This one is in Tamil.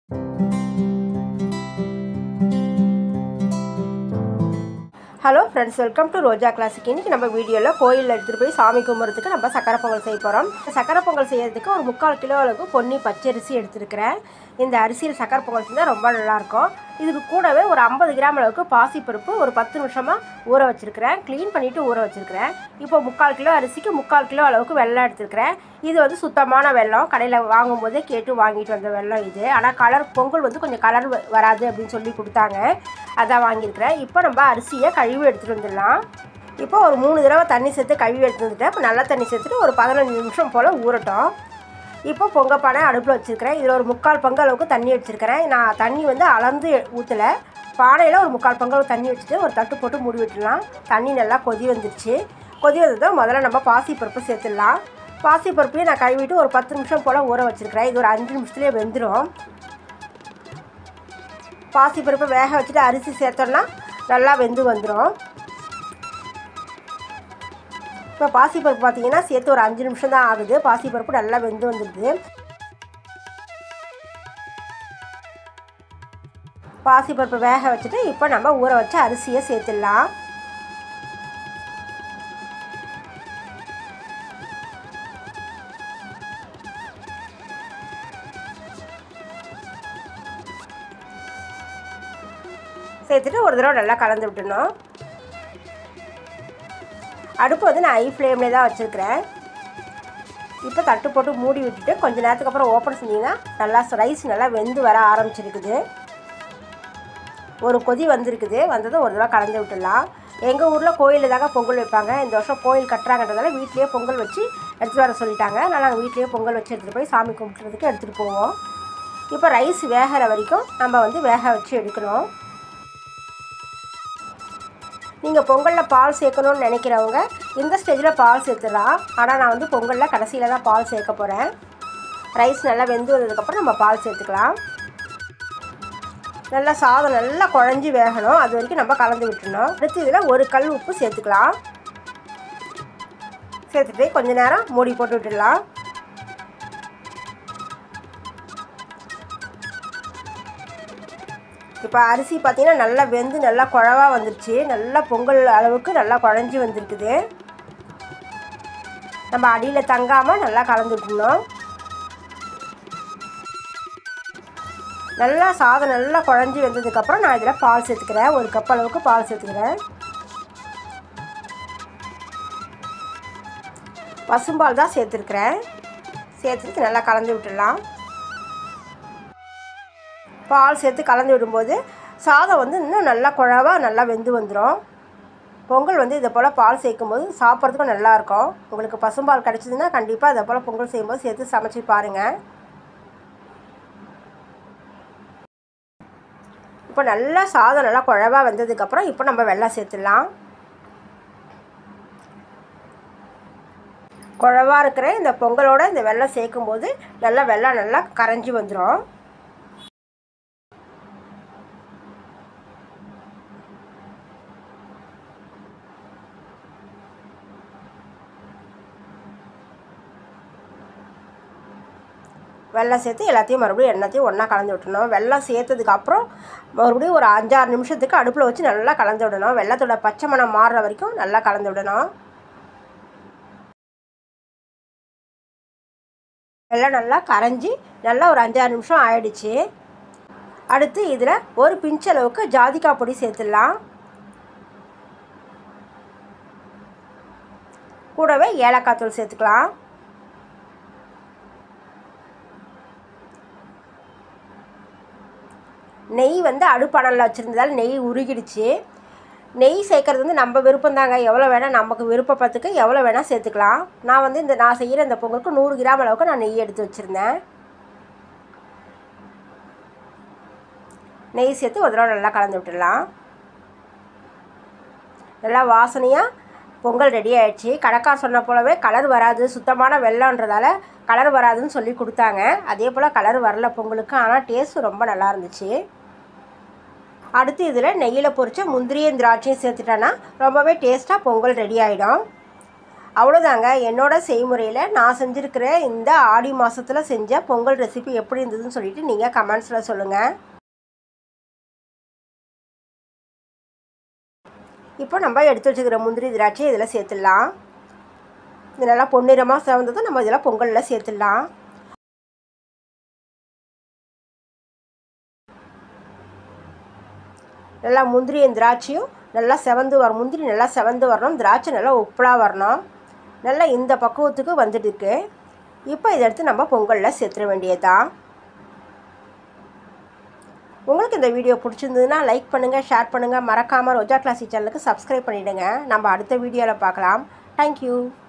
hello friends welcome to Roja கிளாஸுக்கு இன்றைக்கி நம்ம வீடியோவில் கோயிலில் எடுத்துகிட்டு போய் சாமி கும்பிட்றதுக்கு நம்ம சக்கரை பொங்கல் செய்ய போகிறோம் சக்கரை பொங்கல் செய்யறதுக்கு ஒரு முக்கால் கிலோ அளவுக்கு பொன்னி பச்சரிசி எடுத்துருக்கிறேன் இந்த அரிசியில் சக்கரை பொங்கல் செஞ்சால் ரொம்ப நல்லாயிருக்கும் இதுக்கு கூடவே ஒரு ஐம்பது கிராம் அளவுக்கு பாசிப்பருப்பு ஒரு பத்து நிமிஷமாக ஊற வச்சுருக்கிறேன் க்ளீன் பண்ணிவிட்டு ஊற வச்சுருக்கிறேன் இப்போ முக்கால் கிலோ அரிசிக்கு முக்கால் கிலோ அளவுக்கு வெல்லம் எடுத்துருக்கிறேன் இது வந்து சுத்தமான வெல்லம் கடையில் வாங்கும்போதே கேட்டு வாங்கிட்டு வந்த வெல்லம் இது ஆனால் கலர் பொங்கல் வந்து கொஞ்சம் கலர் வராது அப்படின்னு சொல்லி கொடுத்தாங்க அதான் வாங்கியிருக்கிறேன் இப்போ நம்ம அரிசியை கழுவி எடுத்துகிட்டு வந்துடலாம் இப்போ ஒரு மூணு தடவை தண்ணி சேர்த்து கழுவி எடுத்து வந்துட்டேன் இப்போ நல்லா தண்ணி சேர்த்துட்டு ஒரு பதினஞ்சு நிமிஷம் போல் ஊறட்டும் இப்போ பொங்க பானை அடுப்பில் வச்சுருக்கிறேன் இதில் ஒரு முக்கால் பங்கு அளவுக்கு தண்ணி வச்சுருக்கிறேன் நான் தண்ணி வந்து அளந்து ஊற்றலை பானையில் ஒரு முக்கால் பங்கு அளவு தண்ணி வச்சுட்டு ஒரு தட்டு போட்டு மூடி விட்டுடலாம் தண்ணி நல்லா கொதி வந்துருச்சு கொதி வந்ததும் முதல்ல நம்ம பாசிப்பருப்பு சேர்த்துடலாம் பாசிப்பருப்பையும் நான் கழுவிட்டு ஒரு பத்து நிமிஷம் போல் ஊற வச்சுருக்கிறேன் இது ஒரு அஞ்சு நிமிஷத்துலேயே வெந்துடும் பாசிப்பருப்பை வேக வச்சுட்டு அரிசி சேர்த்தோம்னா நல்லா வெந்து வந்துடும் இப்போ பாசிப்பருப்பு பார்த்தீங்கன்னா சேர்த்து ஒரு அஞ்சு நிமிஷம் தான் ஆகுது பாசிப்பருப்பு நல்லா வெந்து வந்துடுது பாசிப்பருப்பு வேக வச்சுட்டு இப்போ நம்ம ஊற வச்ச அரிசியை சேர்த்துடலாம் சேர்த்துட்டு ஒரு தடவை நல்லா கலந்து விட்டுணும் அடுப்பு வந்து நான் ஐ ஃப்ளேம்லேயே தான் வச்சுருக்கிறேன் இப்போ தட்டு போட்டு மூடி விட்டுட்டு கொஞ்சம் நேரத்துக்கு அப்புறம் ஓப்பன் செஞ்சிங்கன்னா நல்லா ரைஸ் நல்லா வெந்து வர ஆரம்பிச்சிருக்குது ஒரு கொதி வந்திருக்குது வந்ததும் ஒரு தடவை கலந்து விட்டுடலாம் எங்கள் ஊரில் கோயிலில் தாங்க பொங்கல் வைப்பாங்க இந்த வருஷம் கோயில் கட்டுறாங்கன்றதால வீட்லேயே பொங்கல் வச்சு எடுத்துகிட்டு வர சொல்லிட்டாங்க அதனால் நாங்கள் வீட்லேயே பொங்கல் வச்சு எடுத்துகிட்டு போய் சாமி கும்பிட்றதுக்கு எடுத்துகிட்டு போவோம் இப்போ ரைஸ் வேகிற வரைக்கும் நம்ம வந்து வேக வச்சு எடுக்கணும் நீங்கள் பொங்கலில் பால் சேர்க்கணும்னு நினைக்கிறவங்க இந்த ஸ்டேஜில் பால் சேர்த்துடலாம் ஆனால் நான் வந்து பொங்கலில் கடைசியில் தான் பால் சேர்க்க போகிறேன் ரைஸ் நல்லா வெந்து வந்ததுக்கப்புறம் நம்ம பால் சேர்த்துக்கலாம் நல்லா சாதம் நல்லா குழஞ்சி வேகணும் அது வரைக்கும் நம்ம கலந்து விட்டுணும் அடுத்து இதில் ஒரு கல் உப்பு சேர்த்துக்கலாம் சேர்த்துட்டு கொஞ்ச நேரம் மூடி போட்டு விட்டுடலாம் இப்போ அரிசி பார்த்திங்கன்னா நல்லா வெந்து நல்லா குழவா வந்துருச்சு நல்லா பொங்கல் அளவுக்கு நல்லா குழஞ்சி வந்திருக்குது நம்ம அடியில் தங்காமல் நல்லா கலந்து விட்டுணும் நல்லா சாதம் நல்லா குழஞ்சி வந்ததுக்கப்புறம் நான் இதில் பால் சேர்த்துக்கிறேன் ஒரு கப் அளவுக்கு பால் சேர்த்துக்கிறேன் பசும்பால் தான் சேர்த்துருக்குறேன் சேர்த்துட்டு நல்லா கலந்து விட்டுடலாம் பால் சேர்த்து கலந்து விடும்போது சாதம் வந்து இன்னும் நல்லா குழவா நல்லா வெந்து வந்துடும் பொங்கல் வந்து இதை போல் பால் சேர்க்கும்போது சாப்பிட்றதுக்கும் நல்லாயிருக்கும் உங்களுக்கு பசும்பால் கிடச்சிதுன்னா கண்டிப்பாக இதை போல் பொங்கல் செய்யும்போது சேர்த்து சமைச்சு பாருங்கள் இப்போ நல்லா சாதம் நல்லா குழவா வந்ததுக்கப்புறம் இப்போ நம்ம வெள்ளம் சேர்த்துடலாம் குழவா இருக்கிற இந்த பொங்கலோட இந்த வெள்ளம் சேர்க்கும்போது நல்லா வெள்ளம் நல்லா கரைஞ்சி வந்துடும் வெள்ளம் சேர்த்து எல்லாத்தையும் மறுபடியும் எண்ணத்தையும் ஒன்றா கலந்து விட்டுணும் வெள்ளம் சேர்த்ததுக்கு அப்புறம் மறுபடியும் ஒரு அஞ்சாறு நிமிஷத்துக்கு அடுப்பில் வச்சு நல்லா கலந்து விடணும் வெள்ளத்தோட பச்சை மணம் மாறுற வரைக்கும் நல்லா கலந்து விடணும் வெள்ளம் நல்லா கரைஞ்சி நல்லா ஒரு அஞ்சாறு நிமிஷம் ஆயிடுச்சு அடுத்து இதில் ஒரு பிஞ்ச் அளவுக்கு ஜாதிக்காய் பொடி சேர்த்துடலாம் கூடவே ஏலக்காய் தூள் சேர்த்துக்கலாம் நெய் வந்து அடுப்பணலில் வச்சுருந்ததால் நெய் உருகிடுச்சு நெய் சேர்க்குறது வந்து நம்ம விருப்பம் தாங்க எவ்வளோ வேணால் நமக்கு விருப்பப்பத்துக்கு எவ்வளோ வேணால் சேர்த்துக்கலாம் நான் வந்து இந்த நான் செய்கிற இந்த பொங்கலுக்கு நூறு கிராம் அளவுக்கு நான் நெய் எடுத்து வச்சுருந்தேன் நெய் சேர்த்து ஒரு தடவை நல்லா கலந்து விட்டுடலாம் நல்லா வாசனையாக பொங்கல் ரெடி ஆயிடுச்சு கடைக்கார் சொன்ன போலவே கலர் வராது சுத்தமான வெள்ளன்றதால கலர் வராதுன்னு சொல்லி கொடுத்தாங்க அதே போல் கலர் வரல பொங்கலுக்கு ஆனால் டேஸ்ட் ரொம்ப நல்லா இருந்துச்சு அடுத்து இதில் நெய்யில் பொரிச்ச முந்திரியும் திராட்சையும் சேர்த்துட்டேன்னா ரொம்பவே டேஸ்ட்டாக பொங்கல் ரெடி ஆகிடும் அவ்வளோதாங்க என்னோட செய்முறையில் நான் செஞ்சுருக்கிற இந்த ஆடி மாதத்தில் செஞ்ச பொங்கல் ரெசிபி எப்படி இருந்ததுன்னு சொல்லிட்டு நீங்கள் கமெண்ட்ஸில் சொல்லுங்கள் இப்போ நம்ம எடுத்து வச்சுக்கிற முந்திரி திராட்சை இதில் சேர்த்துடலாம் இது நல்லா பொன்னிறமாக சேர்ந்ததும் நம்ம இதில் பொங்கலில் சேர்த்துடலாம் நல்லா முந்திரியும் திராட்சையும் நல்லா செவந்து வரும் முந்திரி நல்லா செவந்து வரணும் திராட்சை நல்லா உப்பலாக வரணும் நல்லா இந்த பக்குவத்துக்கு வந்துட்டு இருக்கு இப்போ இதை எடுத்து நம்ம பொங்கலில் சேர்த்துட வேண்டியதுதான் உங்களுக்கு இந்த வீடியோ பிடிச்சிருந்ததுன்னா லைக் பண்ணுங்கள் ஷேர் பண்ணுங்கள் மறக்காமல் ரோஜா கிளாசி சேனலுக்கு சப்ஸ்கிரைப் பண்ணிவிடுங்க நம்ம அடுத்த வீடியோவில் பார்க்கலாம் தேங்க்யூ